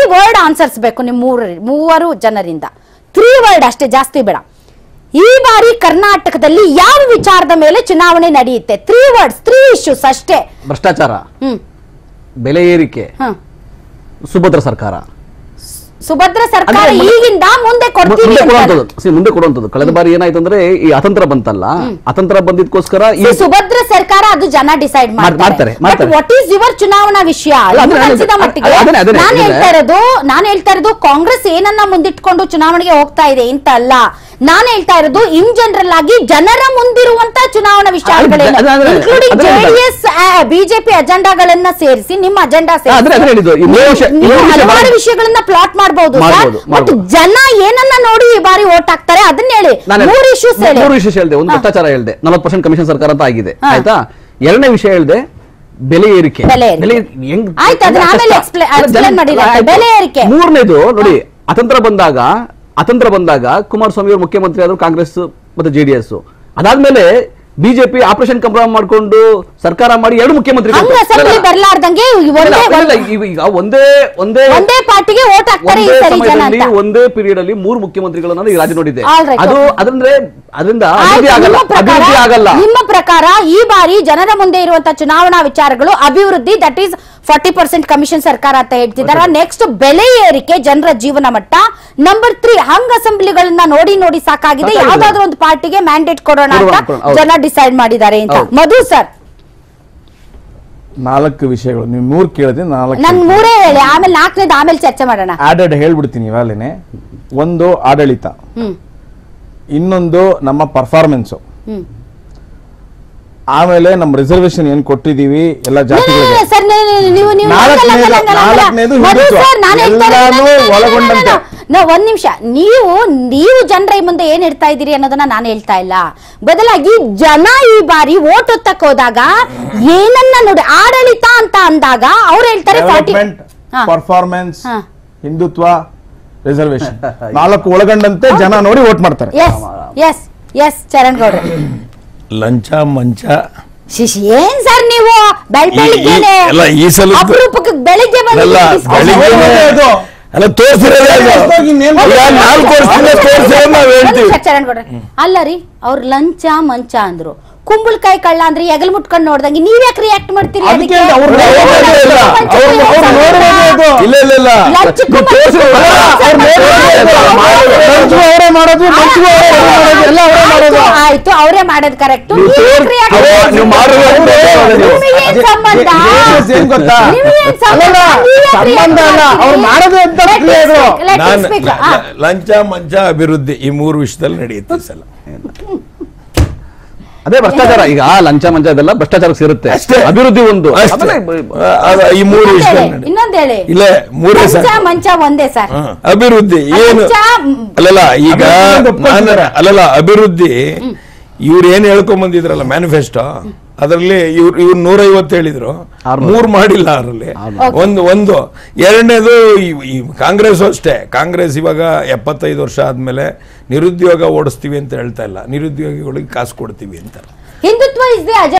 Word answers ಬೇಕು ನಿಮ್ ಮೂರ ಮೂವರು ಜನರಿಂದ ತ್ರೀ ವರ್ಡ್ ಅಷ್ಟೇ ಜಾಸ್ತಿ ಬೇಡ ಈ ಬಾರಿ ಕರ್ನಾಟಕದಲ್ಲಿ ಯಾವ ವಿಚಾರದ ಮೇಲೆ ಚುನಾವಣೆ ನಡೆಯುತ್ತೆ ತ್ರೀ ವರ್ಡ್ಸ್ ತ್ರೀ ಇಶ್ಯೂಸ್ ಅಷ್ಟೇ ಭ್ರಷ್ಟಾಚಾರ ಹ್ಮ್ ಬೆಲೆ ಏರಿಕೆ ಹ ಸುಭದ್ರ ಸರ್ಕಾರ ಸುಭದ್ರ ಸರ್ಕಾರ ಅಂದ್ರೆ ಮುಂದೆ- ಈಗಿಂದ ಮುಂದೆ ಕೊಡ್ತೀವಿ ಮುಂದೆ ಅಂತ. ಕೊಡುವಂಥದ್ದು See, ಮುಂದೆ ಕೊಡುವಂಥದ್ದು ಕಳೆದ ಬಾರಿ ಏನಾಯ್ತು ಅಂದ್ರೆ ಈ ಅತಂತ್ರ ಬಂತಲ್ಲ ಅತಂತ್ರ ಬಂದಿದ್ಕೋಸ್ಕರ ಈ See, ಸುಭದ್ರ ಸರ್ಕಾರ ಅದು ಜನ ಡಿಸೈಡ್ ಮಾಡ್- ಮಾಡ್ತಾರೆ, ಬಟ್ ಮಾಡ್ತಾರೆ. ವಾಟ್ ಈಸ್ ಯುವರ್ ಚುನಾವಣಾ ವಿಷಯ ಅಲ್ಲ, ಅದನ್ನ ನಿಮ್ಗೆ ಅನ್ಸಿದ ಹೇಳಿದ್ದು. ಮಟ್ಟಿಗೆ ಅಲ್ಲ, ಅದನ್ನೇ, ಅದನ್ನೇ, ನಾನು ಅದನ್ನೇ. ಹೇಳ್ತಾ ಇರೋದು ನಾನು ಹೇಳ್ತಾ ಇರೋದು ಕಾಂಗ್ರೆಸ್ ಏನನ್ನ ಮುಂದಿಟ್ಕೊಂಡು ಚುನಾವಣೆಗೆ ಹೋಗ್ತಾ ಇದೆ ಅಂತ ಅಲ್ಲ ನಾನು ಹೇಳ್ತಾ ಇರೋದು ಇನ್ ಜನರಲ್ ಆಗಿ ಜನರ ಮುಂದಿರುವಂತ ಚುನಾವಣಾ ವಿಚಾರಗಳೇನು ಅದ್- ಅದ್- ಅದ್- ಇನ್ಕ್ಲೂಡಿಂಗ್ ಅದನ್ನೇ ಹೇಳ್ತಾರೆ. ಜೆಡಿಎಸ್ ಬಿಜೆಪಿ ಅಜೆಂಡಾಗಳನ್ನ ಸೇರಿಸಿ ನಿಮ್ಮ ಅಜೆಂಡಾ ಅದನ್ನೇ ಅದನ್ನೇ ಹೇಳಿದ್ದು. ಈ ಮೂರು ವಿಷಯ- ಈ ನೀವು ಮೂರು ವಿಷಯ ಹಲವಾರು ಮಾಡಿ- ವಿಷಯಗಳನ್ನ ಪ್ಲಾಟ್ ಮಾಡಬಹುದು ಮಾಡ್ಬೋದು, ಬಟ್ ಮಾಡ್ಬೋದು. ಜನ ಏನನ್ನ ನೋಡಿ ಈ ಬಾರಿ ಓಟ್ ಹಾಕ್ತಾರೆ ಅದನ್ನ ಹೇಳಿ ನಾನು ಮೂರು ಇಶ್ಯೂಸ್ ಹೇಳಿ ಮೂರು ವಿಷಯ ಹೇಳಿದೆ ಒಂದು ಹಾ. ಭ್ರಷ್ಟಾಚಾರ ಹೇಳಿದೆ ನಲವತ್ತು ಪರ್ಸೆಂಟ್ ಕಮಿಷನ್ ಸರ್ಕಾರ ಅಂತ ಆಗಿದೆ ಹಾ. ಆಯ್ತಾ ಎರಡನೇ ವಿಷಯ ಹೇಳಿದೆ ಬೆಲೆ ಏರಿಕೆ ಬೆಲೆ ಏರಿಕೆ. ಹೆಂಗ್- ಆಯ್ತು, ಅದನ್ನ ಹೆಂಗ್ ಆಮೇಲೆ ಕಷ್ಟ? explain- ಅಲ್ಲ, explain ಜನ- ಮಾಡಿದ್ರೆ ಆಯ್ತು. ಬೆಲೆ ಏರಿಕೆ. ಮೂರನೇದು ನೋಡಿ ಅತಂತ್ರ ಬಂದಾಗ ಅತಂತ್ರ ಬಂದಾಗ ಕುಮಾರಸ್ವಾಮಿ ಅವರು ಮುಖ್ಯಮಂತ್ರಿ ಆದ್ರು ಕಾಂಗ್ರೆಸ್ ಮತ್ತೆ ಜೆಡಿಎಸ್ ಅದಾದ್ಮೇಲೆ ಬಿಜೆಪಿ ಆಪರೇಷನ್ ಕಂಪ್ರಮ್ ಮಾಡ್ಕೊಂಡು ಸರ್ಕಾರ ಮಾಡಿ ಎರಡು ಮುಖ್ಯಮಂತ್ರಿ ಹಂಗ ಅಸೆಂಬ್ಲಿ ಬರ್ಲಾರ್ದಂಗೆ ಒಂದೇ ಈಗ ಒಂದೇ ಒಂದೇ ಒಂದೇ ಪಾರ್ಟಿಗೆ ಓಟ್ ಹಾಕ್ತಾರೆ ಈ ಒಂದೇ ಸರಿ ಜನ ಸಮಯದಲ್ಲಿ ಅಂತ ಒಂದೇ ಪೀರಿಯಡ್ ಅಲ್ಲಿ ಮೂರು ಮುಖ್ಯಮಂತ್ರಿಗಳನ್ನ ಈ ರಾಜ್ಯ ನೋಡಿದೆ All right, ಅದು okay. ಅದಂದ್ರೆ ಅದರಿಂದ ಆಯ್ತು, ಅಭಿವೃದ್ಧಿ ಆಗಲ್ಲ ನಿಮ್ಮ ಪ್ರಕಾರ ಅಭಿವೃದ್ಧಿ ಆಗಲ್ಲ ನಿಮ್ಮ ಪ್ರಕಾರ ಈ ಬಾರಿ ಜನರ ಮುಂದೆ ಇರುವಂತಹ ಚುನಾವಣಾ ವಿಚಾರಗಳು ಅಭಿವೃದ್ಧಿ that is forty percent commission ಸರ್ಕಾರ ಅಂತ ಹೇಳ್ತಿದಾರ ನೆಕ್ಸ್ಟ್ ಬೆಲೆ ಏರಿಕೆ ಜನರ ಜೀವನ ಮಟ್ಟ ನಂಬರ್ ತ್ರೀ ಹಂಗ್ ಅಸೆಂಬ್ಲಿಗಳನ್ನ ನೋಡಿ ನೋಡಿ ಸಾಕಾಗಿದೆ ಸಾಕಾಗಿದೆ. ಯಾವ್ದಾದ್ರು ಒಂದು ಪಾರ್ಟಿಗೆ ಮ್ಯಾಂಡೇಟ್ ಕೊಡೋಣ ಕೊಡೋಣ, ಅಂತ ಕೊಡೋಣ, ಹೌದು. ಜನ ಡಿಸೈಡ್ ಮಾಡಿದ್ದಾರೆ ಅಂತ ಹೌದು. ಮಧು ಸರ್ ನಾಲ್ಕು ವಿಷಯಗಳು ನೀವು ಮೂರು ಕೇಳಿದ್ರೆ ನಾಲ್ಕು ನನ್ ಮೂರೇ ಹೇಳಿ ಆಮೇಲೆ ನಾಲ್ಕನೇದು ಆಮೇಲೆ ಚರ್ಚೆ ಮಾಡೋಣ ಆಡೆಡ್ ಹೇಳ್ಬಿಡ್ತೀನಿ ಇವಾಗಲೇ ಒಂದು ಆಡಳಿತ ಹ್ಮ್ ಇನ್ನೊಂದು ನಮ್ಮ ಪರ್ಫಾರ್ಮೆನ್ಸು ಹ್ಮ್ ಆಮೇಲೆ ನಮ್ಮ ರಿಸರ್ವೇಶನ್ ಏನ್ ಕೊಟ್ಟಿದೀವಿ ಎಲ್ಲ ಜಾತಿಗಳಿಗೆ ಸರ್ ನೀವು ನೀವು ನಾಲ್ಕನೇದು- ಹಂಗಲ್ಲ, ಹಂಗಲ್ಲ, ಹಂಗಲ್ಲ. ನಾಲ್ಕನೇದು ಮಧು ಹಿಂದುತ್ವ. ಸರ್, ನಾನು ಹೇಳ್ತಾ ಇರೋದು- ಎಲ್ಲಾನು no, no, no, no, no, ಒಳಗೊಂಡಂತೆ. no, no. ನೋ, ಒಂದ್ ನಿಮಿಷ ನೀವು ನೀವು ಜನರ ಮುಂದೆ ಏನ್ ಇಡ್ತಾ ಇದ್ದೀರಿ ಅನ್ನೋದನ್ನ ನಾನು ಹೇಳ್ತಾ ಇಲ್ಲ ಬದಲಾಗಿ ಜನ ಈ ಬಾರಿ ಓಟ್ ಒತ್ತಕ್ ಹೋದಾಗ ಏನನ್ನ ನೋಡಿ ಆಡಳಿತ ಅಂತ ಅಂದಾಗ ಅವ್ರು ಹೇಳ್ತಾರೆ ಫಾರ್ಟಿ ಡೆವಲಪ್ಮೆಂಟ್ ಪರ್ಫಾರ್ಮೆನ್ಸ್ ಹಾ. ಹಿಂದುತ್ವ ರಿಸರ್ವೇಶನ್ ನಾಲ್ಕು ಒಳಗೊಂಡಂತೆ ಜನ ನೋಡಿ ವೋಟ್ ಮಾಡ್ತಾರೆ ಎಸ್ ಎಸ್ ಎಸ್ ಚರಣ್ ಗೌಡ್ರೆ ಲಂಚ ಮಂಚ ಶಿಶಿ ಏನ್ ಸರ್ ನೀವು ಬೆಳ್ ಈ- ಬೆಳಿಗ್ಗೆನೆ ಈ- ಅಲ್ಲ, ಈ ಸಲದ್ದು- ಅಪರೂಪಕ್ಕೆ ಬೆಳಿಗ್ಗೆ ಬಂದು ಅಲ್ಲ, discuss ಬೆಳಿಗ್ಗೆನೆ- ಮಾಡೋದು. ಅದು. ಅಲ್ಲ ತೋರಿಸಿರೋದೇ ಅದು. ಇನ್ನೇನ್ ಈಗ ನಾಲ್ಕು ವರ್ಷದಿಂದ ತೋರಿಸಿರೋದು ನಾವು ಒಂದ್ ಹೇಳ್ತೀವಿ ನಿಮಿಷ ಚರಣ್ ಗೌಡ್ರೆ. ಅಲ್ಲ ರೀ ಅವ್ರು ಲಂಚ ಮಂಚ ಅಂದ್ರು ಕುಂಬಳಕಾಯಿ ಕಳ್ಳ ಅಂದ್ರೆ ಎಗಲ್ ಮುಟ್ಕೊಂಡ್ ನೋಡ್ದಂಗೆ ನೀವ್ ಯಾಕೆ ರಿಯಾಕ್ಟ್ ಮಾಡ್ತೀರಿ ಅದಕ್ಕೆ ಅದಕ್ಕೆ? ಅವ್ರು ಲಂಚ ನೋಡೋದೇ ಇಲ್ಲ. ಮಂಚ ಅವ್ರು- ಏನ್ ಅವ್ರು ಸಂಬಂಧ? ನೋಡೋದೇ ಅದು. ಇಲ್ಲ ಇಲ್ಲ ಇಲ್ಲ ಲಂಚಕ್ಕೂ ನೀವು ತೋರಿಸಿರೋದು ಮಂಚಕ್ಕೂ ಅಲ್ಲ, ಸಂಬಂಧ ಅವ್ರು ನೋಡೋದೇ ಇಲ್ಲ. ಇಲ್ಲ. ಲಂಚು ಅವರೇ ಮಾಡೋದು ಮಂಚಿಗೂ ಅವರೇ ಮಾಡೋದು ಎಲ್ಲ ಅವರೇ ಮಾಡೋದು ಆಯ್ತು, ಆಯ್ತು ಅವರೇ ಮಾಡೋದು ಕರೆಕ್ಟ್ ನೀವು ತೋರ್- ಅವ- ನೀವು ಮಾಡಿರೋದು ನೀವು. ನಿಮಗೇನ್ ಸಂಬಂಧ ಜೆ- ಜೆ- ಏನ್ ಗೊತ್ತಾ ನಿಮಗೇನ್ ಸಂಬಂಧ? ಅಲ್ಲಲ್ಲ, ನೀವ್ ಯಾಕ್ ಸಂಬಂಧ react ಅಲ್ಲ ಅವ್ರು ಮಾಡ್ತೀರಿ? ಮಾಡೋದು ಅಂತ Let me clear. speak, let me ನಾನು speak. ಲ- ಆ. ಲ- ಲಂಚ ಮಂಚ ಅಭಿವೃದ್ಧಿ ಈ ಮೂರು ವಿಷಯದಲ್ಲಿ ನಡೆಯುತ್ತೆ ಈ ಸಲ ಅದೇ ಭ್ರಷ್ಟಾಚಾರ ಈಗ ಲಂಚ ಮಂಚ ಇದೆಲ್ಲ ಭ್ರಷ್ಟಾಚಾರಕ್ಕೆ ಸೇರುತ್ತೆ ಅಷ್ಟೇ. ಅಭಿವೃದ್ಧಿ ಒಂದು ಅಷ್ಟೇ. ಆಮೇಲೆ ಆ, ಅದು ಈ ಮೂರು ಇನ್ನೊಂದ್ ವಿಷಯದಲ್ಲಿ ಹೇಳಿ, ನಡೆಯುತ್ತೆ ಇನ್ನೊಂದ್ ಹೇಳಿ ಇಲ್ಲ ಮೂರೇ ಮಂಚ ಸರ್ ಮಂಚ ಒಂದೇ ಸರ್ ಹಾ, ಅಭಿವೃದ್ಧಿ ಏನು ಲಂಚ, ಮ್, ಅಲ್ಲಲ್ಲ ಈಗ ಅಭಿವೃದ್ಧಿ ಒಪ್ಕೊಳ್ತಿದ್ದಾರೆ. ನಾನು ಅಲ್ಲಲ್ಲ ಅಭಿವೃದ್ಧಿ ಇವ್ರು ಏನ್ ಹೇಳ್ಕೊಂಡ್ ಬಂದಿದ್ರಲ್ಲ ಮ್ಯಾನಿಫೆಸ್ಟೋ ಅದರಲ್ಲಿ ಇವ್ರು ಇವ್ರು ನೂರೈವತ್ತು ಹೇಳಿದ್ರು ಆರ್ನೂರು. ಮೂರ್ ಮಾಡಿಲ್ಲ ಅದರಲ್ಲಿ Okay. ಒಂದು ಒಂದು ಎರಡನೇದು ಈ- ಈ ಕಾಂಗ್ರೆಸ್ ಅಷ್ಟೇ ಕಾಂಗ್ರೆಸ್ ಇವಾಗ ಎಪ್ಪತ್ತೈದು ವರ್ಷ ಆದ್ಮೇಲೆ ನಿರುದ್ಯೋಗ ಓಡಿಸ್ತೀವಿ ಅಂತ ಹೇಳ್ತಾ ಇಲ್ಲ ನಿರುದ್ಯೋಗಿಗಳಿಗೆ ಕಾಸು ಕೊಡ್ತೀವಿ ಅಂತ ಹಿಂದುತ್ವ ಇಸ್ ದಿ